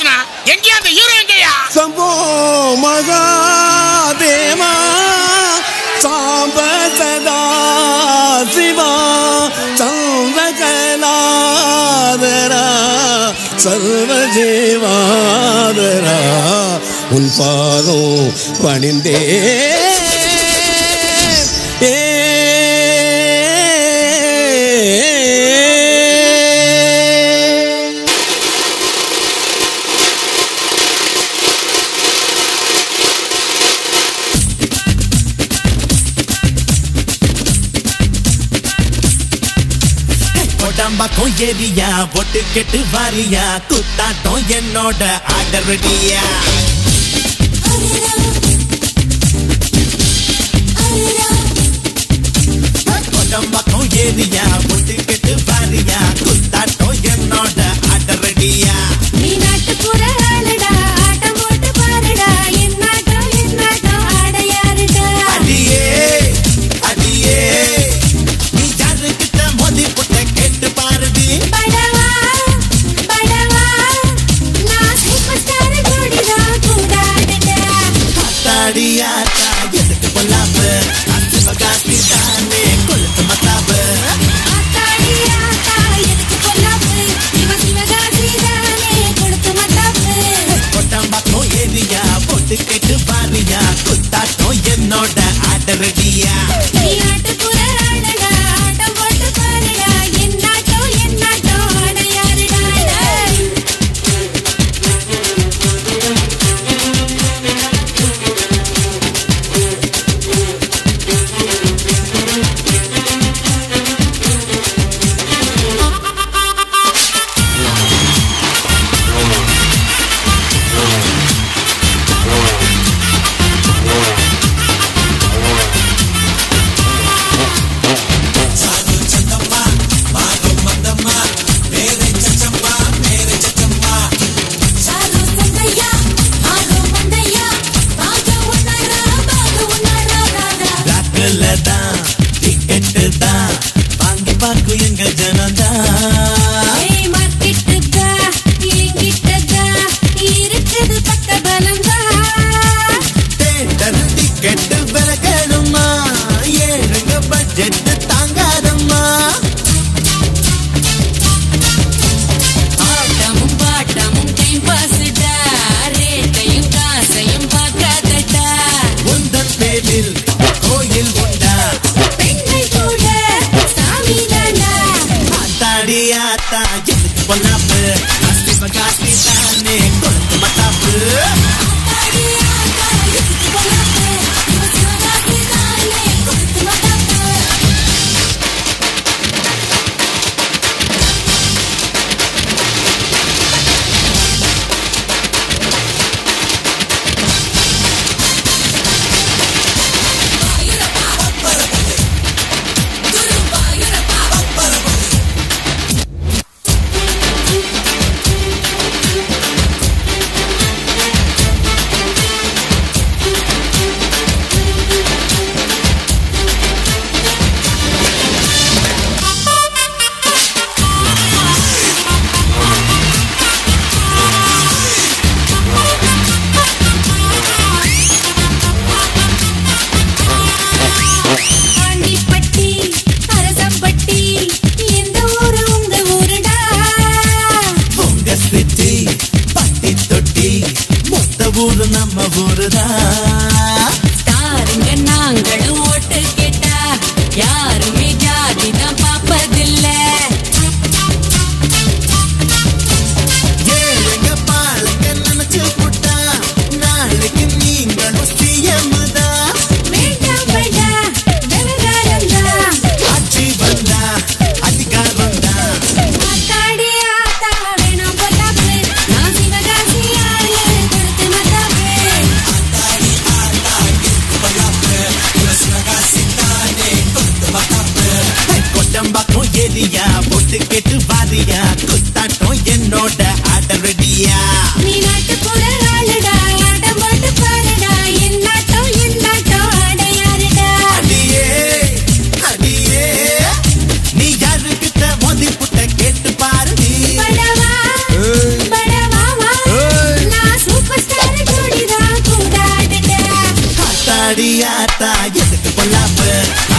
பேசுனா எங்கேயா அந்த ஹீரோ எங்கேயா சம்போ மகாதேவா சாம்ப சதா சிவா சந்திரகலாதரா சர்வஜீவாதரா உன் பாதம் பணிந்தே ஏ உடம்பாக்கும் ஏரியா ஒட்டு கெட்டு வாரியா குத்தாட்டம் என்னோட ஆர்டர் ரெடியா உடம்பாக்கும் ஏரியா ஒட்டு கெட்டு வாரியா குத்தாட்டம் என்னோட ஆர்டர் ரெடியா நீ நாட்டுப்புற ஆளுடா ஆட்டம் போட்டு பாருடா என்னாட்டம் என்னாட்டம் ஆட யாருடா அடியே அடியே நீ யாருக்கிட்ட மோதி புட்ட கேட்டு பாருடி படவா படவா நான் சூப்பர் ஸ்டார் ஜோடிடா கூடாடடா தாடியாத்தா எதுக்கு பொல்லாம அத்து மகாசி தானே கொளுத்து மத்தாபு ஆத்தாடி ஆத்தா எதுக்கு கொல்லாப்பு இவ சிவகாசி தானே கொடுத்து மத்தாப்பு கொட்டாம்பாக்கம் ஏரியா போட்டு கேட்டு பாரியா குத்தாட்டம் என்னோட ஆடரடியா நீ நாட்டுப்புற ஆளுடா ஆட்டம் போட்டு பாருடா என்னாட்டம் என்னாட்டம் ஆட யாருடா சாரு சந்தையா ஆரோ மந்தையா பாக உன்னாரா பாக உன்னாரா ராரா ராக்கல தான் டிக்கெட்டு தான் வாங்கி பார்க்கும் எங்க ஜனந்தான் ஏய் மார்க்கெட்டுதா எங்கிட்டதா இருக்குது பக்க பலந்தா தேட்டர் டிக்கெட்டு விலகணுமா ஏழுங்க பட்ஜெட் தாங்காதம்மா ஆட்டமும் பாட்டமும் டைம் பாஸ்டா ரேட்டையும் காசையும் பார்க்காதடா உந்தன் பேரில் கோயில் உண்டா பெண்கள் கூட சாமி தாண்டா ஆத்தாடி ஆத்தா எதுக்கு பொல்லாப்பு அஸ்தி பகாசி தானே கொளுத்து மத்தாப்பு ஆத்தாடி ஆத்தா எதுக்கு பொல்லாப்பு இவ சிவகாசி தானே கொடுத்து மத்தாப்பு ஆண்டிப்பட்டி அரசம்பட்டி எந்த ஊரு உங்க ஊருடா உங்க சிட்டி பட்டி தொட்டி மொத்த ஊரு நம்ம ஊருதான் தாருங்க நாங்களும் ஓட்டு கேட்டா யாருமே ஜாதி தான் பாப்பதில்ல ஏழுங்க பாலுங்க நினைச்சு புட்டா நாளைக்கு நீங்களும் சிஎம் தான் வேண்டாம் படா விவகாரம் தான் ஆட்சி வந்தா அதிகாரம் தான் ஆத்தாடி ஆத்தா வேணாம் பொல்லாப்பு நான் சிவகாசி ஆளு கொடுத்து மத்தாப்பு ஆத்தா எதுக்கு பொல்லாப்பு